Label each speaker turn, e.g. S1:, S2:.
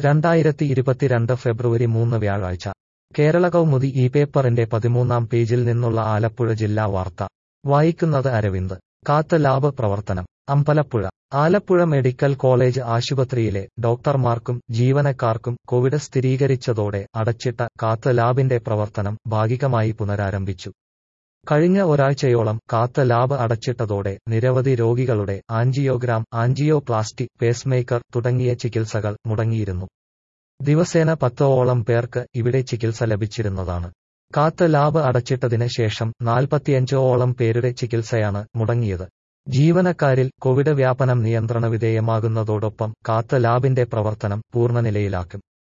S1: രണ്ടായിരത്തി ഇരുപത്തിരണ്ട് ഫെബ്രുവരി മൂന്ന് വ്യാഴാഴ്ച കേരള കൗമുദി ഈ പേപ്പറിന്റെ പതിമൂന്നാം പേജിൽ നിന്നുള്ള ആലപ്പുഴ ജില്ലാ വാർത്ത വായിക്കുന്നത് അരവിന്ദ് കാത്ത് ലാബ് പ്രവർത്തനം അമ്പലപ്പുഴ ആലപ്പുഴ മെഡിക്കൽ കോളേജ് ആശുപത്രിയിലെ ഡോക്ടർമാർക്കും ജീവനക്കാർക്കും കോവിഡ് സ്ഥിരീകരിച്ചതോടെ അടച്ചിട്ട കാത്ത് ലാബിന്റെ പ്രവർത്തനം ഭാഗികമായി പുനരാരംഭിച്ചു കഴിഞ്ഞ ഒരാഴ്ചയോളം കാത്ത് ലാബ് അടച്ചിട്ടതോടെ നിരവധി രോഗികളുടെ ആൻജിയോഗ്രാം ആൻജിയോപ്ലാസ്റ്റി പേസ്മേക്കർ തുടങ്ങിയ ചികിത്സകൾ മുടങ്ങിയിരുന്നു ദിവസേന പത്തോളം പേർക്ക് ഇവിടെ ചികിത്സ ലഭിച്ചിരുന്നതാണ് കാത്ത് ലാബ് അടച്ചിട്ടതിന് ശേഷം നാൽപ്പത്തിയഞ്ചോളം പേരുടെ ചികിത്സയാണ് മുടങ്ങിയത് ജീവനക്കാരിൽ കോവിഡ് വ്യാപനം നിയന്ത്രണ വിധേയമാകുന്നതോടൊപ്പം കാത്ത് ലാബിന്റെ പ്രവർത്തനം പൂർണ്ണനിലയിലാക്കും